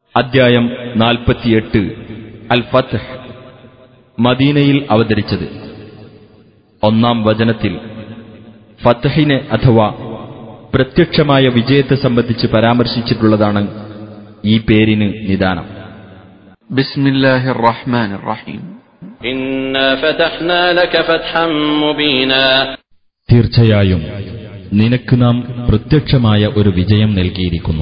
അദ്ധ്യായം നാൽപ്പത്തിയെട്ട് അൽ ഫത്ത് മദീനയിൽ അവതരിച്ചത് ഒന്നാം വചനത്തിൽ ഫത്തഹിനെ അഥവാ പ്രത്യക്ഷമായ വിജയത്തെ സംബന്ധിച്ച് പരാമർശിച്ചിട്ടുള്ളതാണ് ഈ പേരിന് നിദാനം بسم الله الرحمن الرحيم إنا فتحنا لك فتحا مبينا തീർച്ചയായും നിനക്ക് നാം പ്രത്യക്ഷമായ ഒരു വിജയം നൽകിയിരിക്കുന്നു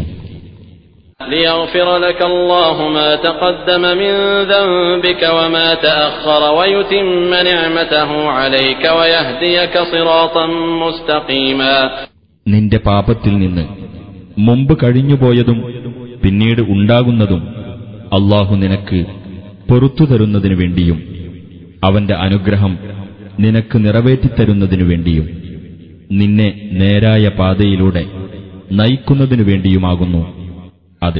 ليغفر لك الله ما تقدم من ذنبك وما تأخر ويتم نعمته عليك ويهديك صراطا مستقيما നിന്റെ പാപത്തിൽ നിന്ന് മുമ്പ് കഴിഞ്ഞുപോയതും പിന്നീട് ഉണ്ടാകുന്നതും അള്ളാഹു നിനക്ക് പൊറത്തു തരുന്നതിനു വേണ്ടിയും അവന്റെ അനുഗ്രഹം നിനക്ക് നിറവേറ്റിത്തരുന്നതിനു വേണ്ടിയും നിന്നെ നേരായ പാതയിലൂടെ നയിക്കുന്നതിനു വേണ്ടിയുമാകുന്നു അത്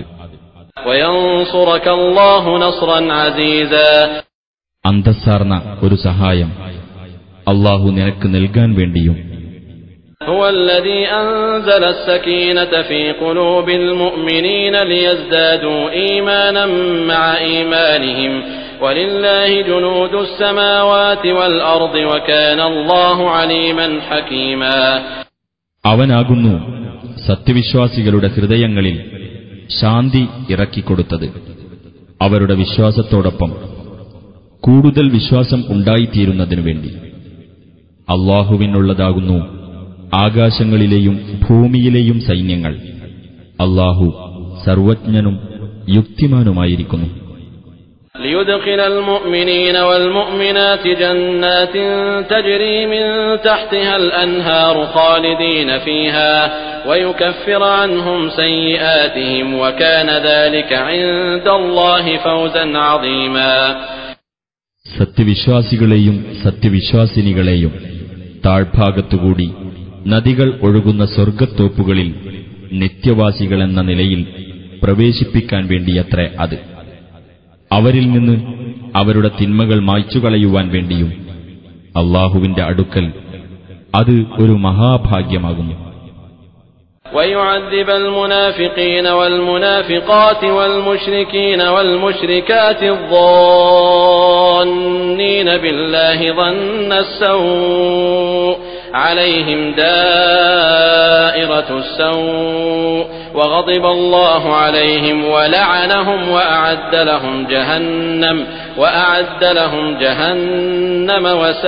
وينصرك الله نصرا عزيزا അന്തസ്സാർന്ന ഒരു സഹായം അള്ളാഹു നിനക്ക് നൽകാൻ വേണ്ടിയും هو الذي أنزل السكينة في قلوب المؤمنين ليزدادوا إيمانا مع إيمانهم ولله جنود السماوات والأرض وكان الله عليما حكيما അവനാകുന്നു സത്യവിശ്വാസികളുടെ ഹൃദയങ്ങളിൽ ശാന്തി ഇറക്കിക്കൊടുത്തത് അവരുടെ വിശ്വാസത്തോടൊപ്പം കൂടുതൽ വിശ്വാസം ഉണ്ടായിത്തീരുന്നതിനു വേണ്ടി അള്ളാഹുവിനുള്ളതാകുന്നു ആകാശങ്ങളിലെയും ഭൂമിയിലെയും സൈന്യങ്ങൾ അള്ളാഹു സർവജ്ഞനും യുക്തിമാനുമായിരിക്കുന്നു ليدخل المؤمنين والمؤمنات جنات تجري من تحتها الأنهار خالدين فيها ويكفر عنهم سيئاتهم وكان ذلك عند الله فوزا عظيما സത്യവിശ്വാസികളെയും സത്യവിശ്വാസിനികളെയും താഴ്ഭാഗത്തുകൂടി നദികൾ ഒഴുകുന്ന സ്വർഗത്തോപ്പുകളിൽ നിത്യവാസികളെന്ന നിലയിൽ പ്രവേശിപ്പിക്കാൻ വേണ്ടിയത്രേ അത് അവരിൽ നിന്ന് അവരുടെ തിന്മകൾ മായ്ച്ചുകളയുവാൻ വേണ്ടിയും അള്ളാഹുവിന്റെ അടുക്കൽ അത് ഒരു മഹാഭാഗ്യമാകുന്നു ويعذب المنافقين والمنافقات والمشركين والمشركات الظانين بالله ظن السوء عليهم دائرة السوء وغضب الله عليهم ولعنهم وأعد لهم جهنم وأعد لهم جهنم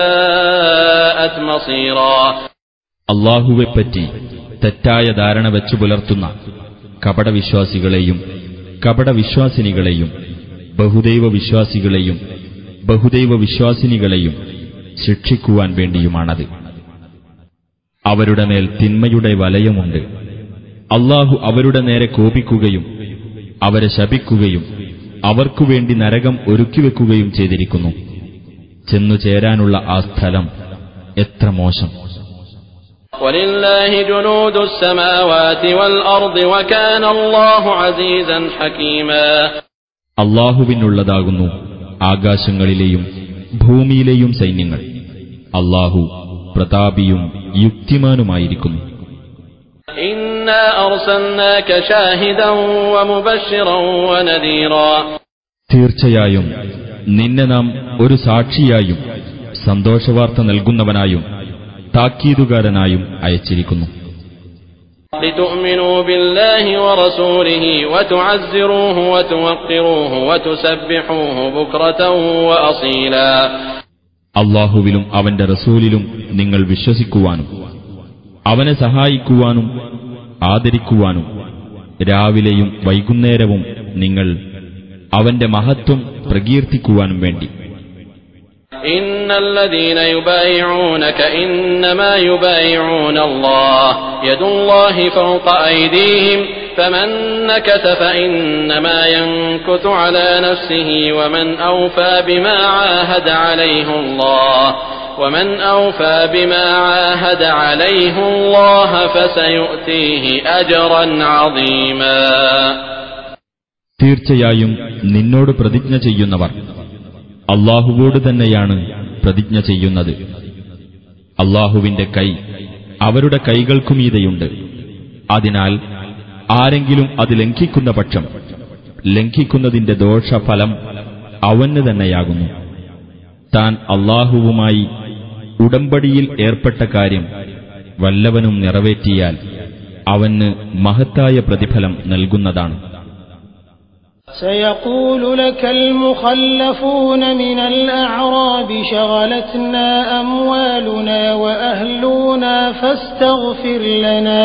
وساءت مصيرا അള്ളാഹുവെപ്പറ്റി തെറ്റായ ധാരണ വെച്ചു പുലർത്തുന്ന കപടവിശ്വാസികളെയും കപടവിശ്വാസിനികളെയും ബഹുദൈവ വിശ്വാസികളെയും ബഹുദൈവ വിശ്വാസിനികളെയും ശിക്ഷിക്കുവാൻ വേണ്ടിയുമാണത് അവരുടെ മേൽ തിന്മയുടെ വലയമുണ്ട് അള്ളാഹു അവരുടെ നേരെ കോപിക്കുകയും അവരെ ശപിക്കുകയും അവർക്കുവേണ്ടി നരകം ഒരുക്കിവെക്കുകയും ചെയ്തിരിക്കുന്നു ചെന്നു ചേരാനുള്ള ആ സ്ഥലം എത്ര മോശം ولله جنود السماوات والأرض وكان الله عزيزا حكيما അള്ളാഹുവിനുള്ളതാകുന്നു ആകാശങ്ങളിലെയും ഭൂമിയിലെയും സൈന്യങ്ങൾ അള്ളാഹു പ്രതാപിയും യുക്തിമാനുമായിരിക്കുന്നു إنا أرسلناك شاهدا ومبشرا ونذيرا തീർച്ചയായും നിന്നെ നാം ഒരു സാക്ഷിയായും സന്തോഷവാർത്ത നൽകുന്നവനായും താക്കീതുകാരനായും അയച്ചിരിക്കുന്നു لتؤمنوا بالله ورسوله وتعزروه وتوقروه وتسبحوه بكرة وأصيلا അള്ളാഹുവിലും അവന്റെ റസൂലിലും നിങ്ങൾ വിശ്വസിക്കുവാനും അവനെ സഹായിക്കുവാനും ആദരിക്കുവാനും രാവിലെയും വൈകുന്നേരവും നിങ്ങൾ അവന്റെ മഹത്വം പ്രകീർത്തിക്കുവാനും വേണ്ടി إن الذين يبايعونك إنما يبايعون الله يد الله فوق أيديهم فمن نكث فإنما ينكث على نفسه ومن أوفى بما عاهد عليه الله ومن أوفى بما عاهد عليه الله فسيؤتيه أجرا عظيما തീർച്ചയായും നിന്നോട് പ്രതിജ്ഞ ചെയ്യുന്നവർ അള്ളാഹുവോട് തന്നെയാണ് പ്രതിജ്ഞ ചെയ്യുന്നത് അള്ളാഹുവിന്റെ കൈ അവരുടെ കൈകൾക്കുമീതെയുണ്ട് അതിനാൽ ആരെങ്കിലും അത് ലംഘിക്കുന്ന പക്ഷം ലംഘിക്കുന്നതിന്റെ ദോഷഫലം അവന് തന്നെയാകുന്നു താൻ അള്ളാഹുവുമായി ഉടമ്പടിയിൽ ഏർപ്പെട്ട കാര്യം വല്ലവനും നിറവേറ്റിയാൽ അവന് മഹത്തായ പ്രതിഫലം നൽകുന്നതാണ് سيقول لك المخلفون من الأعراب شغلتنا أموالنا وأهلنا فاستغفر لنا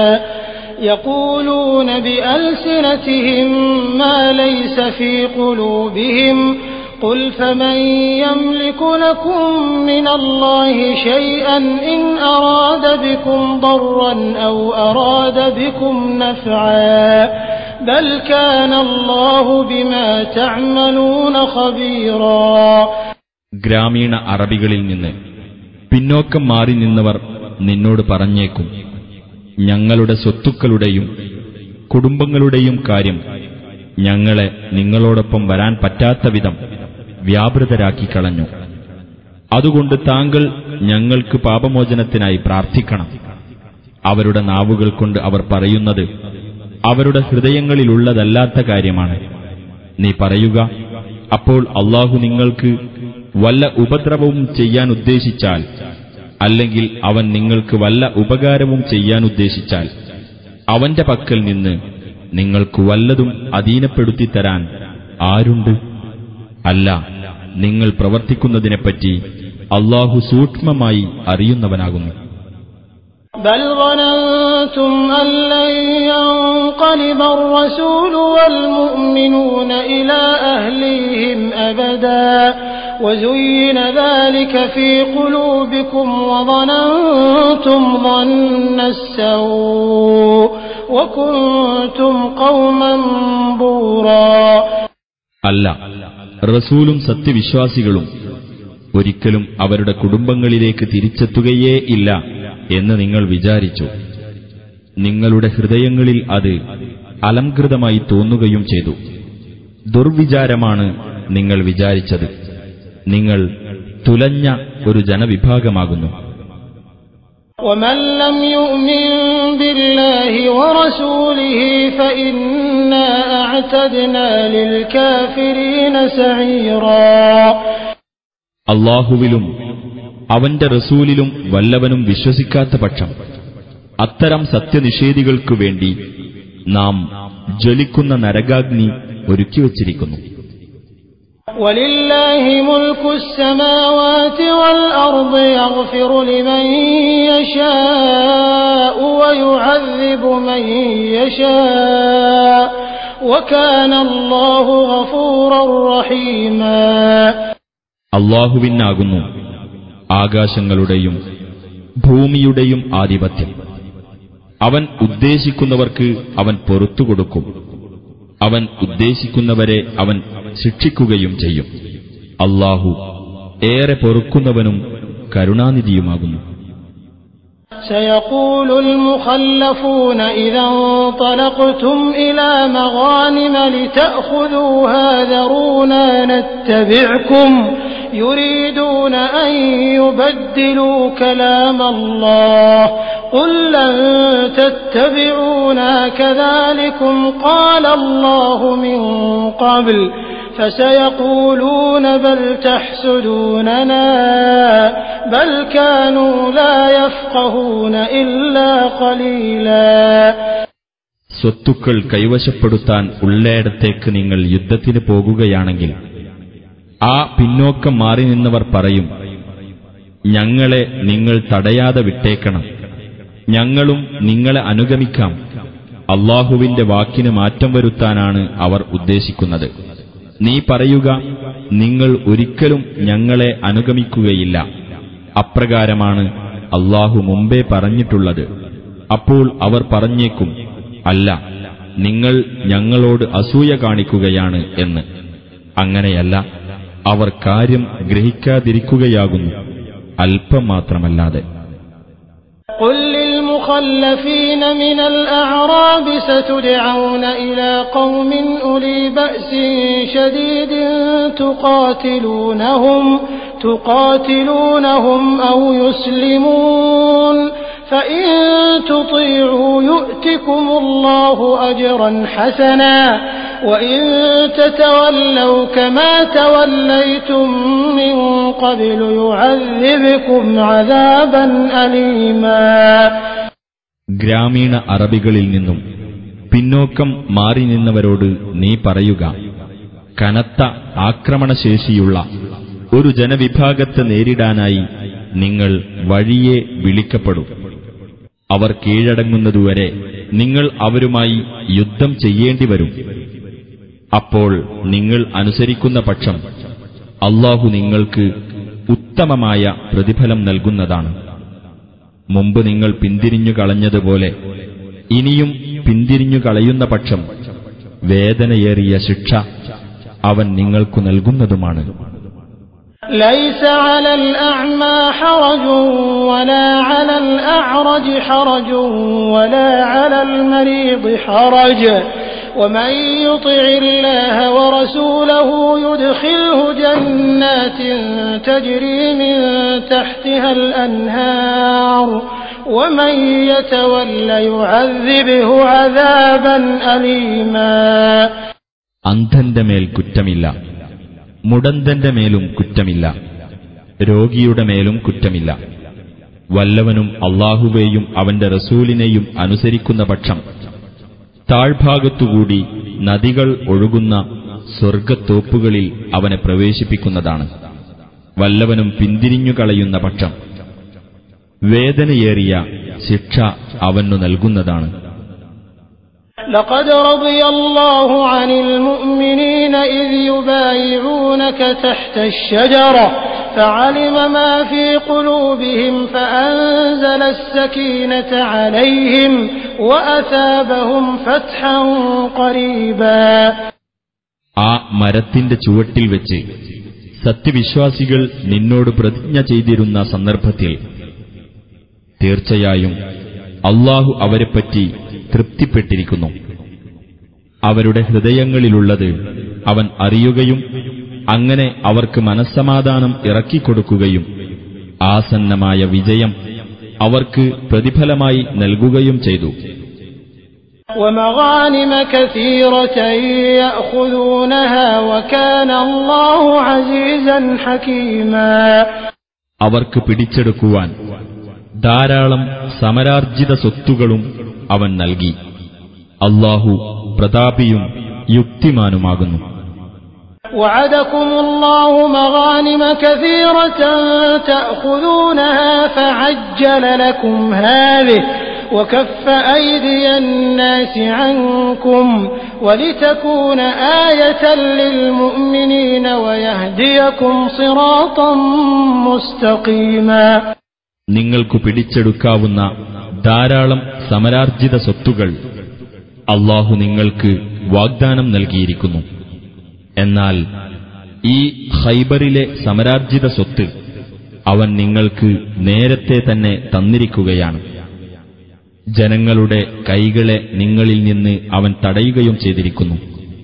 يقولون بألسنتهم ما ليس في قلوبهم قل فمن يملك لكم من الله شيئا إن أراد بكم ضرا أو أراد بكم نفعا بل كان الله بما تعملون خبيرا ഗ്രാമീണ അറബികളിൽ നിന്ന് പിന്നോക്കം മാറി നിന്നവർ നിന്നോട് പറഞ്ഞേക്കും ഞങ്ങളുടെ സ്വത്തുക്കളുടെയും കുടുംബങ്ങളുടെയും കാര്യം ഞങ്ങളെ നിങ്ങളോടൊപ്പം വരാൻ പറ്റാത്ത വിധം വ്യാപൃതരാക്കി കളഞ്ഞു അതുകൊണ്ട് താങ്കൾ ഞങ്ങൾക്ക് പാപമോചനത്തിനായി പ്രാർത്ഥിക്കണം അവരുടെ നാവുകൾ കൊണ്ട് അവർ പറയുന്നത് അവരുടെ ഹൃദയങ്ങളിലുള്ളതല്ലാത്ത കാര്യമാണ് നീ പറയുക അപ്പോൾ അള്ളാഹു നിങ്ങൾക്ക് വല്ല ഉപദ്രവവും ചെയ്യാൻ ഉദ്ദേശിച്ചാൽ അല്ലെങ്കിൽ അവൻ നിങ്ങൾക്ക് വല്ല ഉപകാരവും ചെയ്യാൻ ഉദ്ദേശിച്ചാൽ അവന്റെ പക്കൽ നിന്ന് നിങ്ങൾക്ക് വല്ലതും അധീനപ്പെടുത്തി തരാൻ ആരുണ്ട് അല്ല നിങ്ങൾ പ്രവർത്തിക്കുന്നതിനെപ്പറ്റി അള്ളാഹു സൂക്ഷ്മമായി അറിയുന്നവനാകുന്നു بل ظننتم أن لن ينقلب الرسول والمؤمنون إلى أهليهم أبدا وزين ذلك في قلوبكم وظننتم ظن السوء وكنتم قوما بورا അല്ല റസൂലും സത്യവിശ്വാസികളും ഒരിക്കലും അവരുടെ കുടുംബങ്ങളിലേക്ക് തിരിച്ചെത്തുകയേ ഇല്ല എന്ന് നിങ്ങൾ വിചാരിച്ചു നിങ്ങളുടെ ഹൃദയങ്ങളിൽ അത് അലംകൃതമായി തോന്നുകയും ചെയ്തു ദുർവിചാരമാണ് നിങ്ങൾ വിചാരിച്ചത് നിങ്ങൾ തുലഞ്ഞ ഒരു ജനവിഭാഗമാകുന്നു ومن لم يؤمن بالله ورسوله فإنا أعتدنا للكافرين سعيرا അള്ളാഹുവിലും അവന്റെ റസൂലിലും വല്ലവനും വിശ്വസിക്കാത്ത പക്ഷം അത്തരം സത്യനിഷേധികൾക്കു വേണ്ടി നാം ജ്വലിക്കുന്ന നരകാഗ്നി ഒരുക്കിവച്ചിരിക്കുന്നു ولله ملك السماوات والأرض يغفر لمن يشاء ويعذب من يشاء وكان الله غفورا رحيما അള്ളാഹുവിനാകുന്നു ആകാശങ്ങളുടെയും ഭൂമിയുടെയും ആധിപത്യം അവൻ ഉദ്ദേശിക്കുന്നവർക്ക് അവൻ പൊറത്തുകൊടുക്കും അവൻ ഉദ്ദേശിക്കുന്നവരെ അവൻ ശിക്ഷിക്കുകയും ചെയ്യും അള്ളാഹു ഏറെ പൊറുക്കുന്നവനും കരുണാനിധിയുമാകുന്നു سيقول المخلفون إذا انطلقتم إلى مغانم لتأخذوها ذرونا نتبعكم يريدون أن يبدلوا كلام الله قل لن تتبعونا كذلكم قال الله من قبل فسيقولون بل تحسدوننا بل كانوا لا يفقهون إلا قليلا സ്വത്തുക്കൾ കൈവശപ്പെടുത്താൻ ഉള്ളയിടത്തേക്ക് നിങ്ങൾ യുദ്ധത്തിന് പോകുകയാണെങ്കിൽ ആ പിന്നോക്കം മാറി നിന്നവർ പറയും ഞങ്ങളെ നിങ്ങൾ തടയാതെ വിട്ടേക്കണം ഞങ്ങളും നിങ്ങളെ അനുഗമിക്കാം അള്ളാഹുവിന്റെ വാക്കിന് മാറ്റം വരുത്താനാണ് അവർ ഉദ്ദേശിക്കുന്നത് നീ പറയുക നിങ്ങൾ ഒരിക്കലും ഞങ്ങളെ അനുഗമിക്കുകയില്ല അപ്രകാരമാണ് അള്ളാഹു മുമ്പേ പറഞ്ഞിട്ടുള്ളത് അപ്പോൾ അവർ പറഞ്ഞേക്കും അല്ല നിങ്ങൾ ഞങ്ങളോട് അസൂയ കാണിക്കുകയാണ് എന്ന് അങ്ങനെയല്ല അവർ കാര്യം ഗ്രഹിക്കാതിരിക്കുകയാകുന്നു അല്പം മാത്രമല്ലാതെ قل للمخلفين من الأعراب ستدعون إلى قوم أولي بأس شديد تقاتلونهم تقاتلونهم أو يسلمون فإن تطيعوا يؤتكم الله أجرا حسنا وإن تتولوا كما توليتم من قبل يعذبكم عذابا أليما ഗ്രാമീണ അറബികളിൽ നിന്നും പിന്നോക്കം മാറി നിന്നവരോട് നീ പറയുക കനത്ത ആക്രമണശേഷിയുള്ള ഒരു ജനവിഭാഗത്തെ നേരിടാനായി നിങ്ങൾ വഴിയെ വിളിക്കപ്പെടും അവർ കീഴടങ്ങുന്നതുവരെ നിങ്ങൾ അവരുമായി യുദ്ധം ചെയ്യേണ്ടി വരും അപ്പോൾ നിങ്ങൾ അനുസരിക്കുന്ന പക്ഷം അള്ളാഹു നിങ്ങൾക്ക് ഉത്തമമായ പ്രതിഫലം നൽകുന്നതാണ് മുമ്പ് നിങ്ങൾ പിന്തിരിഞ്ഞു കളഞ്ഞതുപോലെ ഇനിയും പിന്തിരിഞ്ഞു കളയുന്ന പക്ഷം വേദനയേറിയ ശിക്ഷ അവൻ നിങ്ങൾക്കു നൽകുന്നതുമാണ് ليس على الأعمى حرج ولا على الأعرج حرج ولا على المريض حرج ومن يطع الله ورسوله يدخله جنات تجري من تحتها الأنهار ومن يتول يعذبه عذابا أليما അന്ധന്റെ മേൽ കുറ്റമില്ല മുടന്തന്റെ മേലും കുറ്റമില്ല രോഗിയുടെ മേലും കുറ്റമില്ല വല്ലവനും അള്ളാഹുവേയും അവന്റെ റസൂലിനെയും അനുസരിക്കുന്ന പക്ഷം താഴ്ഭാഗത്തുകൂടി നദികൾ ഒഴുകുന്ന സ്വർഗത്തോപ്പുകളിൽ അവനെ പ്രവേശിപ്പിക്കുന്നതാണ് വല്ലവനും പിന്തിരിഞ്ഞു കളയുന്ന പക്ഷം വേദനയേറിയ ശിക്ഷ അവനു നൽകുന്നതാണ് لقد رضي الله عن المؤمنين إذ يبايعونك تحت الشجرة فعلم ما في قلوبهم فأنزل السكينة عليهم وأثابهم فتحا قريبا ആ മരത്തിന്റെ ചുവട്ടിൽ വെച്ച് സത്യവിശ്വാസികൾ നിന്നോട് പ്രതിജ്ഞ ചെയ്തിരുന്ന സന്ദർഭത്തിൽ തീർച്ചയായും അള്ളാഹു അവരെപ്പറ്റി തൃപ്തിപ്പെട്ടിരിക്കുന്നു അവരുടെ ഹൃദയങ്ങളിലുള്ളത് അവൻ അറിയുകയും അങ്ങനെ അവർക്ക് മനസ്സമാധാനം ഇറക്കിക്കൊടുക്കുകയും ആസന്നമായ വിജയം അവർക്ക് പ്രതിഫലമായി നൽകുകയും ചെയ്തു ومغانم كثيرة يأخذونها وكان الله عزيزا حكيما അവർക്ക് പിടിച്ചെടുക്കുവാൻ ധാരാളം സമരാർജിത സ്വത്തുകളും അവൻ നൽകി അള്ളാഹു പ്രതാപിയും യുക്തിമാനുമാകുന്നു وعدكم الله مغانم كثيرة تأخذونها فعجل لكم هذه وكف أيدي الناس عنكم ولتكون آية للمؤمنين ويهديكم صراطا مستقيما നിങ്ങൾക്കു പിടിച്ചെടുക്കാവുന്ന ധാരാളം സമരാർജിത സ്വത്തുകൾ അള്ളാഹു നിങ്ങൾക്ക് വാഗ്ദാനം നൽകിയിരിക്കുന്നു എന്നാൽ ഈ ഹൈബറിലെ സമരാർജിത സ്വത്ത് അവൻ നിങ്ങൾക്ക് നേരത്തെ തന്നെ തന്നിരിക്കുകയാണ് ജനങ്ങളുടെ കൈകളെ നിങ്ങളിൽ നിന്ന് അവൻ തടയുകയും ചെയ്തിരിക്കുന്നു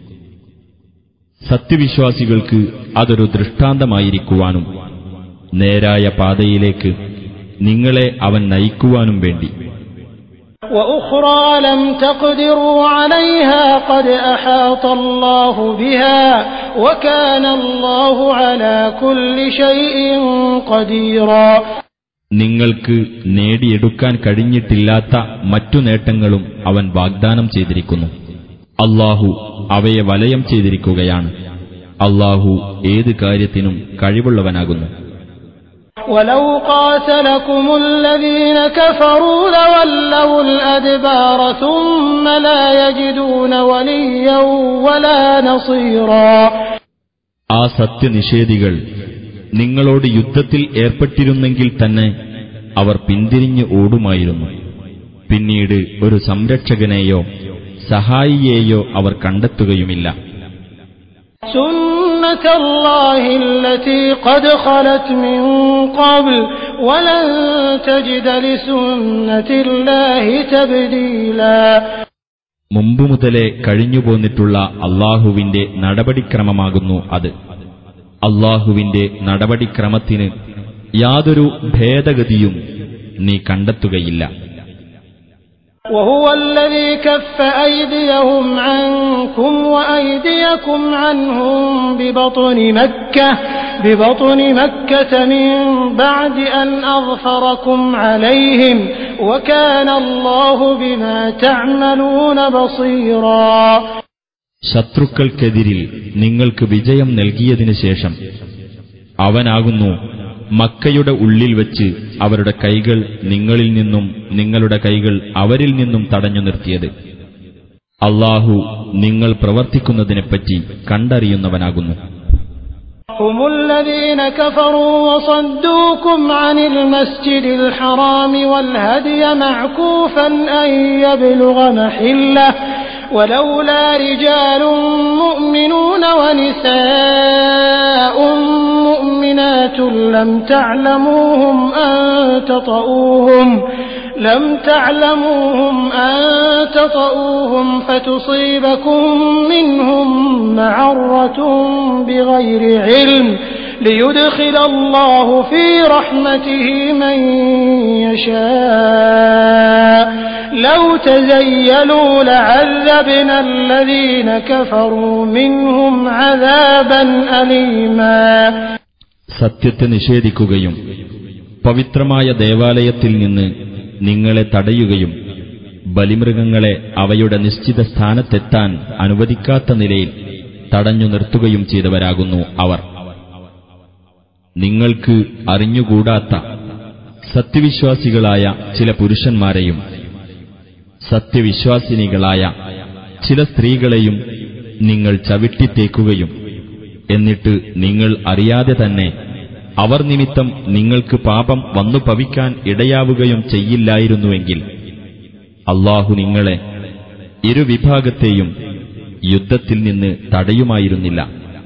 സത്യവിശ്വാസികൾക്ക് അതൊരു ദൃഷ്ടാന്തമായിരിക്കുവാനും നേരായ പാതയിലേക്ക് നിങ്ങളെ അവൻ നയിക്കുവാനും വേണ്ടി وأخرى لم تقدروا عليها قد أحاط الله بها وكان الله على كل شيء قديرا നിങ്ങൾക്ക് നേടിയെടുക്കാൻ കഴിഞ്ഞിട്ടില്ലാത്ത മറ്റു നേട്ടങ്ങളും അവൻ വാഗ്ദാനം ചെയ്തിരിക്കുന്നു അള്ളാഹു അവയെ വലയം ചെയ്തിരിക്കുകയാണ് അള്ളാഹു ഏത് കാര്യത്തിനും കഴിവുള്ളവനാകുന്നു ولو قاتلكم الذين كفروا لولوا الأدبار ثم لا يجدون وليا ولا نصيرا ആ സത്യനിഷേധികൾ നിങ്ങളോട് യുദ്ധത്തിൽ ഏർപ്പെട്ടിരുന്നെങ്കിൽ തന്നെ അവർ പിന്തിരിഞ്ഞ് ഓടുമായിരുന്നു പിന്നീട് ഒരു സംരക്ഷകനെയോ സഹായിയെയോ അവർ കണ്ടെത്തുകയുമില്ല سنة الله التي قد خلت من قبل ولن تجد لسنة الله تبديلا മുമ്പു മുതലേ കഴിഞ്ഞുപോന്നിട്ടുള്ള അള്ളാഹുവിന്റെ നടപടിക്രമമാകുന്നു അത് അള്ളാഹുവിന്റെ നടപടിക്രമത്തിന് യാതൊരു ഭേദഗതിയും നീ കണ്ടെത്തുകയില്ല وهو الذي كف أيديهم عنكم وأيديكم عنهم ببطن مكة ببطن مكة من بعد أن أظفركم عليهم وكان الله بما تعملون بصيرا ശത്രുക്കൾക്കെതിരിൽ നിങ്ങൾക്ക് വിജയം നൽകിയതിനു ശേഷം അവനാകുന്നു മക്കയുടെ ഉള്ളിൽ വച്ച് അവരുടെ കൈകൾ നിങ്ങളിൽ നിന്നും നിങ്ങളുടെ കൈകൾ അവരിൽ നിന്നും തടഞ്ഞു നിർത്തിയത് അള്ളാഹു നിങ്ങൾ പ്രവർത്തിക്കുന്നതിനെപ്പറ്റി കണ്ടറിയുന്നവനാകുന്നു هم الذين كفروا وصدوكم عن المسجد الحرام والهدي معكوفا أن يبلغ محله ولولا رجال مؤمنون ونساء مؤمنات لم تعلموهم أن تطؤوهم لم تعلموهم أن تطؤوهم فتصيبكم منهم معرة بغير علم ليدخل الله في رحمته من يشاء لو تزيلوا لعذبنا الذين كفروا منهم عذابا أليما സത്യത്തെ നിഷേധിക്കുകയും പവിത്രമായ ദേവാലയത്തിൽ നിന്ന് നിങ്ങളെ തടയുകയും ബലിമൃഗങ്ങളെ അവയുടെ നിശ്ചിത സ്ഥാനത്തെത്താൻ അനുവദിക്കാത്ത നിലയിൽ തടഞ്ഞു നിർത്തുകയും ചെയ്തവരാകുന്നു അവർ നിങ്ങൾക്ക് അറിഞ്ഞുകൂടാത്ത സത്യവിശ്വാസികളായ ചില പുരുഷന്മാരെയും സത്യവിശ്വാസിനികളായ ചില സ്ത്രീകളെയും നിങ്ങൾ ചവിട്ടിത്തേക്കുകയും എന്നിട്ട് നിങ്ങൾ അറിയാതെ തന്നെ അവർ നിമിത്തം നിങ്ങൾക്ക് പാപം വന്നു ഭവിക്കാൻ ഇടയാവുകയും ചെയ്യില്ലായിരുന്നുവെങ്കിൽ അള്ളാഹു നിങ്ങളെ ഇരുവിഭാഗത്തെയും യുദ്ധത്തിൽ നിന്ന് തടയുമായിരുന്നില്ല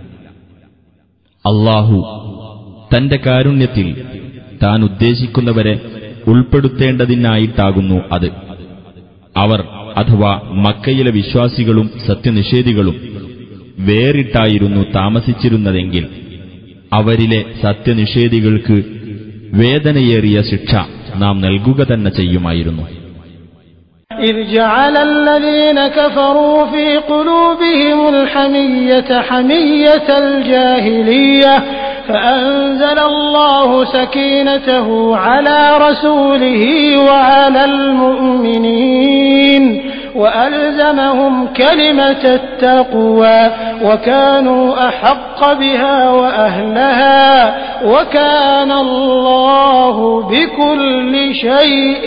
അള്ളാഹു തന്റെ കാരുണ്യത്തിൽ താൻ ഉദ്ദേശിക്കുന്നവരെ ഉൾപ്പെടുത്തേണ്ടതിനായിട്ടാകുന്നു അത് അവർ അഥവാ മക്കയിലെ വിശ്വാസികളും സത്യനിഷേധികളും വേറിട്ടായിരുന്നു താമസിച്ചിരുന്നതെങ്കിൽ അവരിലെ സത്യനിഷേധികൾക്ക് വേദനയേറിയ ശിക്ഷ നാം നൽകുക തന്നെ ചെയ്യുമായിരുന്നു إذ جعل الذين كفروا في قلوبهم الحمية حمية الجاهلية فأنزل الله سكينته على رسوله وعلى المؤمنين وألزمهم كلمة التقوى وكانوا أحق بها وأهلها وكان الله بكل شيء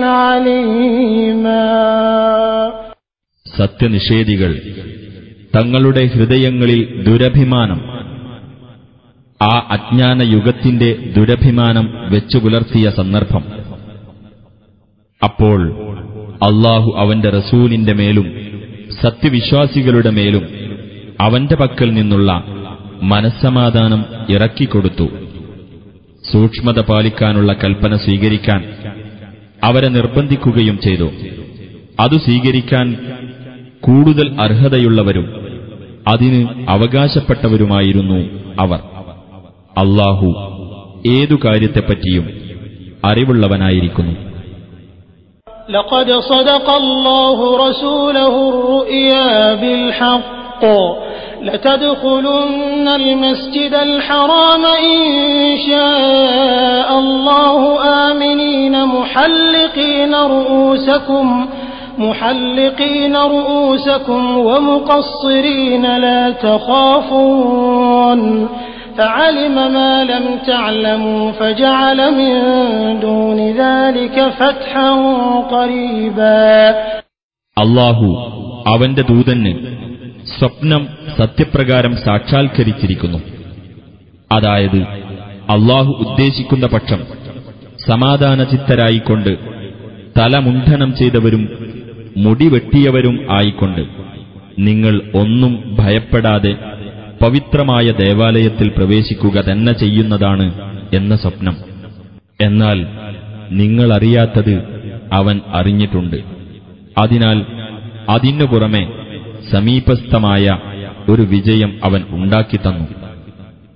عليما സത്യനിഷേധികൾ തങ്ങളുടെ ഹൃദയങ്ങളിൽ ദുരഭിമാനം ആ അജ്ഞാന യുഗത്തിന്റെ ദുരഭിമാനം വെച്ചു പുലർത്തിയ സന്ദർഭം അപ്പോൾ അള്ളാഹു അവന്റെ റസൂലിന്റെ മേലും സത്യവിശ്വാസികളുടെ മേലും അവന്റെ പക്കൽ നിന്നുള്ള മനസ്സമാധാനം ഇറക്കിക്കൊടുത്തു സൂക്ഷ്മത പാലിക്കാനുള്ള കൽപ്പന സ്വീകരിക്കാൻ അവരെ നിർബന്ധിക്കുകയും ചെയ്തു അത് സ്വീകരിക്കാൻ കൂടുതൽ അർഹതയുള്ളവരും അതിന് അവകാശപ്പെട്ടവരുമായിരുന്നു അവർ അള്ളാഹു ഏതു കാര്യത്തെപ്പറ്റിയും അറിവുള്ളവനായിരിക്കുന്നു لقد صدق الله رسوله الرؤيا بالحق لتدخلن المسجد الحرام إن شاء الله آمنين محلقين رؤوسكم محلقين رؤوسكم ومقصرين لا تخافون فعلم ما لم تعلموا فجعل من دون ذلك فتحا قريبا അള്ളാഹു അവന്റെ ദൂതന് സ്വപ്നം സത്യപ്രകാരം സാക്ഷാത്കരിച്ചിരിക്കുന്നു അതായത് അള്ളാഹു ഉദ്ദേശിക്കുന്ന പക്ഷം സമാധാനചിത്തരായിക്കൊണ്ട് തലമുണ്ഠനം ചെയ്തവരും മുടിവെട്ടിയവരും ആയിക്കൊണ്ട് നിങ്ങൾ ഒന്നും ഭയപ്പെടാതെ പവിത്രമായ ദേവാലയത്തിൽ പ്രവേശിക്കുക തന്നെ ചെയ്യുന്നതാണ് എന്ന സ്വപ്നം എന്നാൽ നിങ്ങളറിയാത്തത് അവൻ അറിഞ്ഞിട്ടുണ്ട് അതിനാൽ അതിനു പുറമെ സമീപസ്ഥമായ ഒരു വിജയം അവൻ ഉണ്ടാക്കിത്തന്നു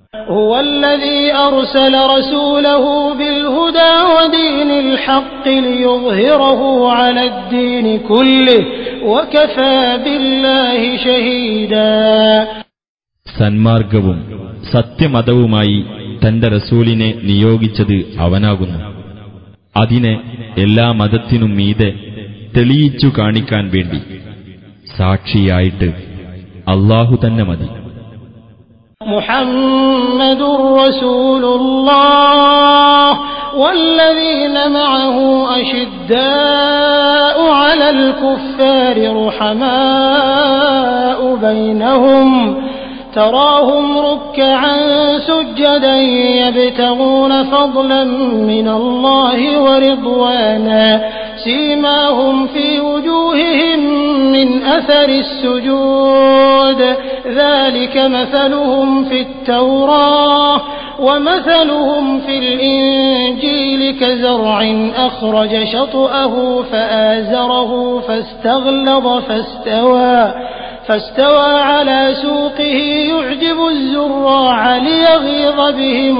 هو الذي أرسل رسوله بالهدى ودين الحق ليظهره على الدين كله وكفى بالله شهيدا സന്മാർഗവും സത്യമതവുമായി തന്റെ റസൂലിനെ നിയോഗിച്ചത് അവനാകുന്നു അതിനെ എല്ലാ മതത്തിനും മീതെ തെളിയിച്ചു കാണിക്കാൻ വേണ്ടി സാക്ഷിയായിട്ട് അള്ളാഹു തന്നെ മതി محمد رسول الله والذين معه أشداء على الكفار رحماء بينهم تراهم ركعا سجدا يبتغون فضلا من الله ورضوانا سيماهم في وجوههم من أثر السجود ذلك مثلهم في التوراة ومثلهم في الإنجيل كزرع أخرج شطأه فآزره فاستغلظ فاستوى فاستوى على سوقه يعجب الزراع ليغيظ بهم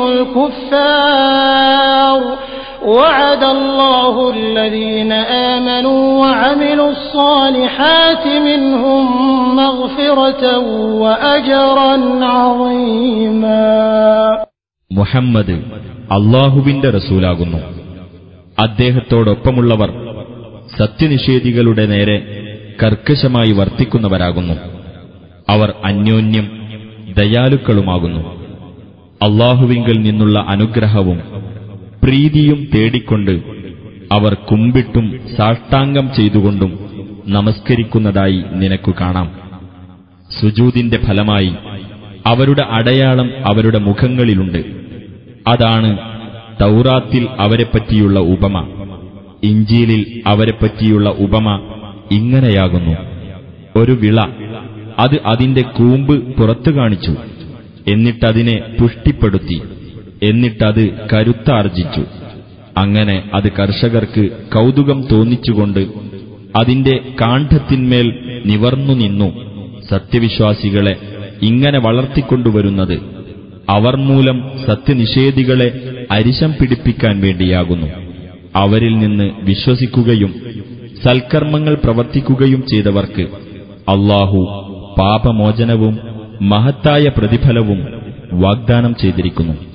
الكفار وعد الله الذين آمنوا وعملوا الصالحات منهم مغفرة وأجرا عظيما മുഹമ്മദ് അള്ളാഹുവിന്റെ റസൂലാകുന്നു അദ്ദേഹത്തോടൊപ്പമുള്ളവർ സത്യനിഷേധികളുടെ നേരെ കർക്കശമായി വർത്തിക്കുന്നവരാകുന്നു അവർ അന്യോന്യം ദയാലുക്കളുമാകുന്നു അള്ളാഹുവിങ്കൽ നിന്നുള്ള അനുഗ്രഹവും പ്രീതിയും തേടിക്കൊണ്ട് അവർ കുമ്പിട്ടും സാഷ്ടാംഗം ചെയ്തുകൊണ്ടും നമസ്കരിക്കുന്നതായി നിനക്കു കാണാം സുജൂതിന്റെ ഫലമായി അവരുടെ അടയാളം അവരുടെ മുഖങ്ങളിലുണ്ട് അതാണ് തൗറാത്തിൽ അവരെപ്പറ്റിയുള്ള ഉപമ ഇഞ്ചിയിലിൽ അവരെപ്പറ്റിയുള്ള ഉപമ ഇങ്ങനെയാകുന്നു ഒരു വിള അത് അതിന്റെ കൂമ്പ് പുറത്തു കാണിച്ചു എന്നിട്ടതിനെ പുഷ്ടിപ്പെടുത്തി എന്നിട്ടത് കരുത്താർജിച്ചു അങ്ങനെ അത് കർഷകർക്ക് കൗതുകം തോന്നിച്ചുകൊണ്ട് അതിന്റെ കാണ്ഡത്തിന്മേൽ നിവർന്നു നിന്നു സത്യവിശ്വാസികളെ ഇങ്ങനെ വളർത്തിക്കൊണ്ടുവരുന്നത് അവർ മൂലം സത്യനിഷേധികളെ അരിശം പിടിപ്പിക്കാൻ വേണ്ടിയാകുന്നു അവരിൽ നിന്ന് വിശ്വസിക്കുകയും സൽക്കർമ്മങ്ങൾ പ്രവർത്തിക്കുകയും ചെയ്തവർക്ക് അള്ളാഹു പാപമോചനവും മഹത്തായ പ്രതിഫലവും വാഗ്ദാനം ചെയ്തിരിക്കുന്നു